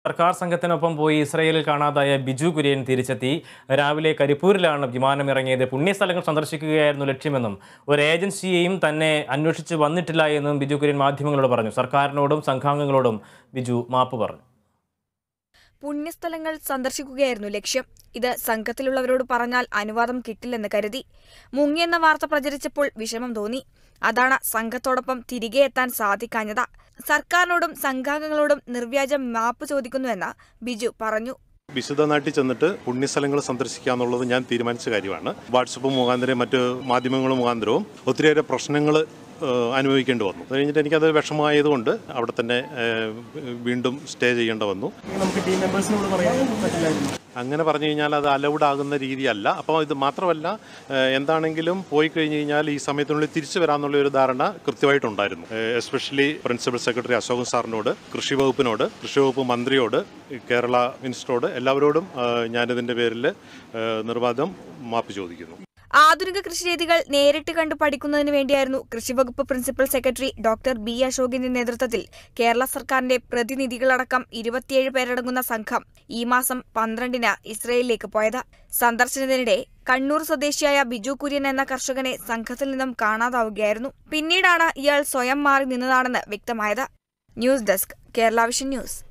സർക്കാർ സംഘത്തിനൊപ്പം പോയി ഇസ്രയേലിൽ കാണാതായ ബിജു കുര്യൻ തിരിച്ചെത്തി രാവിലെ കരിപ്പൂരിലാണ് വിമാനം ഇറങ്ങിയത് പുണ്യസ്ഥലങ്ങൾ സന്ദർശിക്കുകയായിരുന്നു ലക്ഷ്യമെന്നും ഒരു ഏജൻസിയെയും തന്നെ അന്വേഷിച്ച് വന്നിട്ടില്ല എന്നും ബിജു കുര്യൻ മാധ്യമങ്ങളോട് പറഞ്ഞു സർക്കാരിനോടും സംഘാംഗങ്ങളോടും ബിജു മാപ്പ് പറഞ്ഞു പുണ്യസ്ഥലങ്ങൾ സന്ദർശിക്കുകയായിരുന്നു ലക്ഷ്യം ഇത് സംഘത്തിലുള്ളവരോട് പറഞ്ഞാൽ അനുവാദം കിട്ടില്ലെന്ന് കരുതി മുങ്ങിയെന്ന വാർത്ത പ്രചരിച്ചപ്പോൾ വിഷമം തോന്നി അതാണ് സംഘത്തോടൊപ്പം തിരികെ എത്താൻ സാധിക്കാഞ്ഞത് സർക്കാരിനോടും സംഘാംഗങ്ങളോടും നിർവ്യാജം മാപ്പ് ചോദിക്കുന്നുവെന്ന് ബിജു പറഞ്ഞു വിശുദ്ധ നാട്ടിൽ ചെന്നിട്ട് പുണ്യസ്ഥലങ്ങൾ സന്ദർശിക്കുക എന്നുള്ളത് ഞാൻ തീരുമാനിച്ച കാര്യമാണ് വാട്സപ്പ് മുഖാന്തരം മറ്റ് മാധ്യമങ്ങൾ മുഖാന്തരവും ഒത്തിരിയേറെ പ്രശ്നങ്ങൾ അനുഭവിക്കേണ്ടി വന്നു അത് കഴിഞ്ഞിട്ട് എനിക്കത് വിഷമമായതുകൊണ്ട് അവിടെ തന്നെ ഏഹ്, വീണ്ടും സ്റ്റേ ചെയ്യേണ്ടി വന്നു നമുക്ക് ടീം മെമ്പേഴ്സിനോട് പറയാൻ പറ്റില്ലായിരുന്നു അങ്ങനെ പറഞ്ഞു കഴിഞ്ഞാൽ അത് അലൗഡ് ആകുന്ന രീതിയല്ല അപ്പോൾ ഇത് മാത്രമല്ല ഏഹ്, എന്താണെങ്കിലും പോയി കഴിഞ്ഞ് കഴിഞ്ഞാൽ ഈ സമയത്തിനുള്ളിൽ തിരിച്ചു വരാമെന്നുള്ള ഒരു ധാരണ കൃത്യമായിട്ടുണ്ടായിരുന്നു എസ്പെഷ്യലി പ്രിൻസിപ്പൽ സെക്രട്ടറി അശോകൻ സാറിനോട് കൃഷി വകുപ്പിനോട് കൃഷി വകുപ്പ് മന്ത്രിയോട് ഈ കേരള മിനിസ്റ്ററോട് എല്ലാവരോടും ഏഹ്, ഞാനിതിൻ്റെ പേരിൽ ഏഹ്, നിർബാധം മാപ്പ് ചോദിക്കുന്നു ആധുനിക കൃഷിരീതികൾ നേരിട്ട് കണ്ടു പഠിക്കുന്നതിന് വേണ്ടിയായിരുന്നു കൃഷിവകുപ്പ് പ്രിൻസിപ്പൽ സെക്രട്ടറി ഡോക്ടർ ബി അശോകിന്റെ നേതൃത്വത്തിൽ കേരള സർക്കാരിന്റെ പ്രതിനിധികളടക്കം ഇരുപത്തിയേഴ് പേരടങ്ങുന്ന സംഘം ഈ മാസം പന്ത്രണ്ടിന് ഇസ്രയേലിലേക്ക് പോയത് സന്ദർശനത്തിനിടെ കണ്ണൂർ സ്വദേശിയായ ബിജു കുര്യൻ എന്ന കർഷകനെ സംഘത്തിൽ നിന്നും കാണാതാവുകയായിരുന്നു പിന്നീടാണ് ഇയാൾ സ്വയം മാറി നിന്നതാണെന്ന് വ്യക്തമായത് news desk Kerala vision news